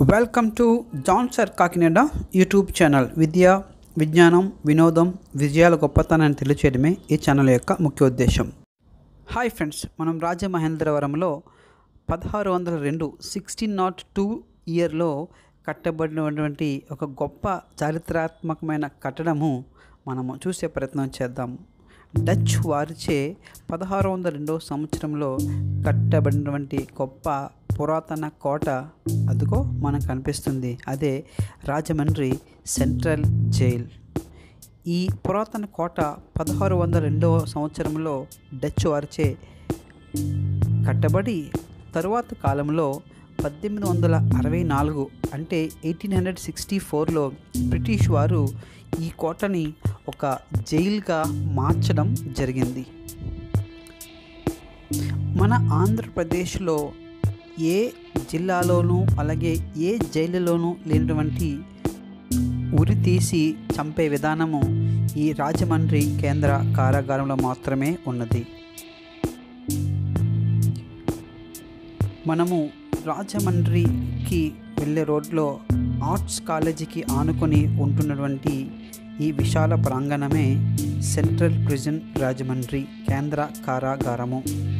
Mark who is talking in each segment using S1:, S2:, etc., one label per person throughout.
S1: welcome to John sir Kakinada YouTube channel విద్య విజ్ఞానం వినోదం విజయాల గొప్పతనాన్ని తెలియచేయడమే ఈ ఛానల్ యొక్క ముఖ్య ఉద్దేశం హాయ్ ఫ్రెండ్స్ మనం రాజమహేంద్రవరంలో పదహారు వందల రెండు సిక్స్టీన్ నాట్ టూ ఇయర్లో కట్టబడినటువంటి ఒక గొప్ప చారిత్రాత్మకమైన కట్టడము మనము చూసే ప్రయత్నం చేద్దాము డచ్ వారిచే పదహారు వందల రెండవ సంవత్సరంలో కట్టబడినటువంటి గొప్ప పురాతన కోట అదిగో మనకు కనిపిస్తుంది అదే రాజమండ్రి సెంట్రల్ జైల్ ఈ పురాతన కోట పదహారు వందల రెండవ సంవత్సరంలో డచ్ వారిచే కట్టబడి తరువాత కాలంలో పద్దెనిమిది వందల అరవై నాలుగు అంటే ఎయిటీన్ హండ్రెడ్ సిక్స్టీ ఫోర్లో బ్రిటిష్ వారు ఈ కోటని ఒక జైలుగా మార్చడం జరిగింది మన ఆంధ్రప్రదేశ్లో ఏ జిల్లాలోనూ అలాగే ఏ జైలులోనూ లేనటువంటి ఉరి తీసి చంపే విధానము ఈ రాజమండ్రి కేంద్ర కారాగారంలో మాత్రమే ఉన్నది మనము రాజమండ్రికి వెళ్ళే రోడ్లో ఆర్ట్స్ కాలేజీకి ఆనుకొని ఉంటున్నటువంటి ఈ విశాల ప్రాంగణమే సెంట్రల్ ప్రిజన్ రాజమండ్రి కేంద్ర కారాగారము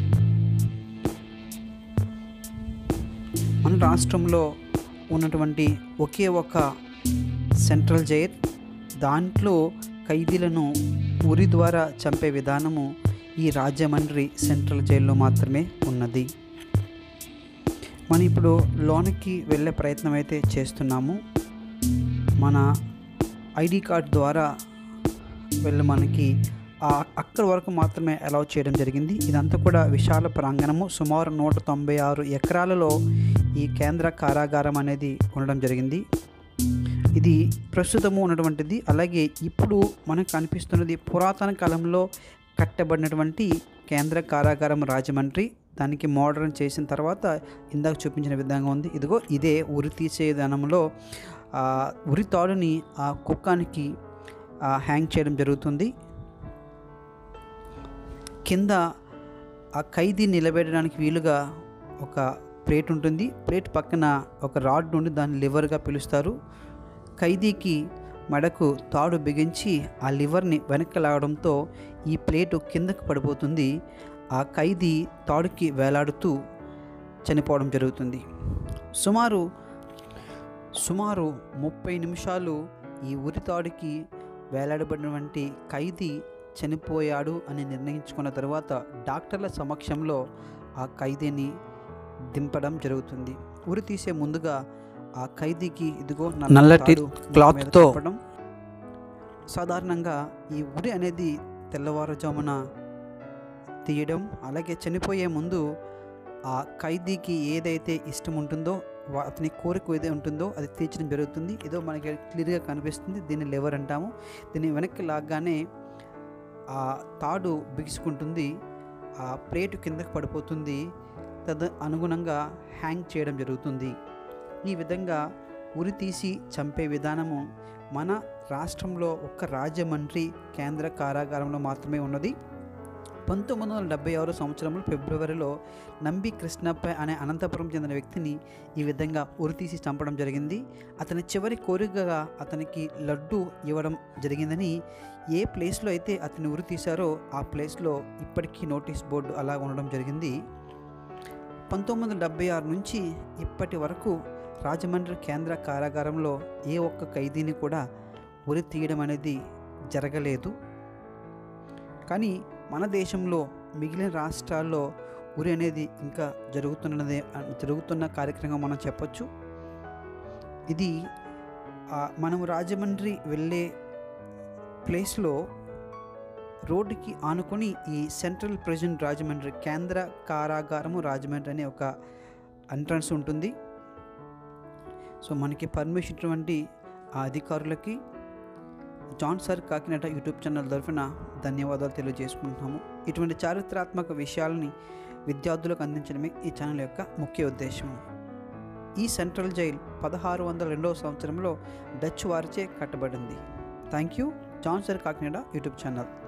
S1: మన రాష్ట్రంలో ఉన్నటువంటి ఒకే ఒక సెంట్రల్ జైల్ దాంట్లో ఖైదీలను ఉరి ద్వారా చంపే విధానము ఈ రాజమండ్రి సెంట్రల్ జైల్లో మాత్రమే ఉన్నది మనం ఇప్పుడు లోనికి వెళ్ళే ప్రయత్నం అయితే చేస్తున్నాము మన ఐడి కార్డ్ ద్వారా వెళ్ళి మనకి అక్కడి వరకు మాత్రమే అలౌ చేయడం జరిగింది ఇదంతా కూడా విశాల ప్రాంగణము సుమారు నూట తొంభై ఆరు ఎకరాలలో ఈ కేంద్ర కారాగారం అనేది ఉండడం జరిగింది ఇది ప్రస్తుతము ఉన్నటువంటిది అలాగే ఇప్పుడు మనకు కనిపిస్తున్నది పురాతన కాలంలో కట్టబడినటువంటి కేంద్ర కారాగారం రాజమండ్రి దానికి మోడర్న్ చేసిన తర్వాత ఇందాక చూపించిన విధంగా ఉంది ఇదిగో ఇదే ఉరి తీసే విధానంలో ఉరి తాడుని ఆ కుక్కానికి హ్యాంగ్ చేయడం జరుగుతుంది కింద ఆ ఖైదీ నిలబెట్టడానికి వీలుగా ఒక ప్లేట్ ఉంటుంది ప్లేట్ పక్కన ఒక రాడ్ నుండి దాన్ని లివర్గా పిలుస్తారు ఖైదీకి మెడకు తాడు బిగించి ఆ లివర్ని వెనక్కి లాగడంతో ఈ ప్లేటు కిందకు పడిపోతుంది ఆ ఖైదీ తాడుకి వేలాడుతూ చనిపోవడం జరుగుతుంది సుమారు సుమారు ముప్పై నిమిషాలు ఈ ఉరి తాడుకి వేలాడబడినటువంటి ఖైదీ చనిపోయాడు అని నిర్ణయించుకున్న తర్వాత డాక్టర్ల సమక్షంలో ఆ ఖైదీని దింపడం జరుగుతుంది ఉరి తీసే ముందుగా ఆ ఖైదీకి ఇదిగో నల్లటి క్లాత్తో సాధారణంగా ఈ ఉరి అనేది తెల్లవారుజామున తీయడం అలాగే చనిపోయే ముందు ఆ ఖైదీకి ఏదైతే ఇష్టం ఉంటుందో అతని కోరిక ఏదైతే ఉంటుందో అది తీర్చడం జరుగుతుంది ఏదో మనకి క్లియర్గా కనిపిస్తుంది దీన్ని లెవర్ అంటాము దీన్ని వెనక్కి లాగానే ఆ తాడు బిగుసుకుంటుంది ఆ ప్లేటు కిందకు పడిపోతుంది తద అనుగుణంగా హ్యాంగ్ చేయడం జరుగుతుంది ఈ విధంగా ఉరి తీసి చంపే విధానము మన రాష్ట్రంలో ఒక్క రాజమండ్రి కేంద్ర కారాగారంలో మాత్రమే ఉన్నది పంతొమ్మిది వందల డెబ్బై ఆరు సంవత్సరంలో ఫిబ్రవరిలో నంబి కృష్ణప్ప అనే అనంతపురం చెందిన వ్యక్తిని ఈ విధంగా ఉరితీసి చంపడం జరిగింది అతని చివరి కోరికగా అతనికి లడ్డు ఇవ్వడం జరిగిందని ఏ ప్లేస్లో అయితే అతని ఉరి తీశారో ఆ ప్లేస్లో ఇప్పటికీ నోటీస్ బోర్డు అలా ఉండడం జరిగింది పంతొమ్మిది వందల డెబ్బై ఆరు నుంచి ఇప్పటి వరకు రాజమండ్రి కేంద్ర కారాగారంలో ఏ ఒక్క ఖైదీని కూడా ఉరి తీయడం అనేది జరగలేదు కానీ మన దేశంలో మిగిలిన రాష్ట్రాల్లో ఉరి అనేది ఇంకా జరుగుతున్నదే జరుగుతున్న కార్యక్రమం మనం చెప్పొచ్చు ఇది మనము రాజమండ్రి వెళ్ళే ప్లేస్లో రోడ్డుకి ఆనుకొని ఈ సెంట్రల్ ప్రెజెంట్ రాజమండ్రి కేంద్ర కారాగారము రాజమండ్రి అనే ఒక ఎంట్రన్స్ ఉంటుంది సో మనకి పర్మిషన్ ఇటువంటి ఆ అధికారులకి John sir Kakinada YouTube channel తరఫున ధన్యవాదాలు తెలియజేసుకుంటున్నాము ఇటువంటి చారిత్రాత్మక విషయాలని విద్యార్థులకు అందించడమే ఈ ఛానల్ యొక్క ముఖ్య ఉద్దేశం ఈ సెంట్రల్ జైల్ పదహారు వందల రెండవ సంవత్సరంలో డచ్ వారిచే కట్టబడింది thank you John sir Kakinada YouTube channel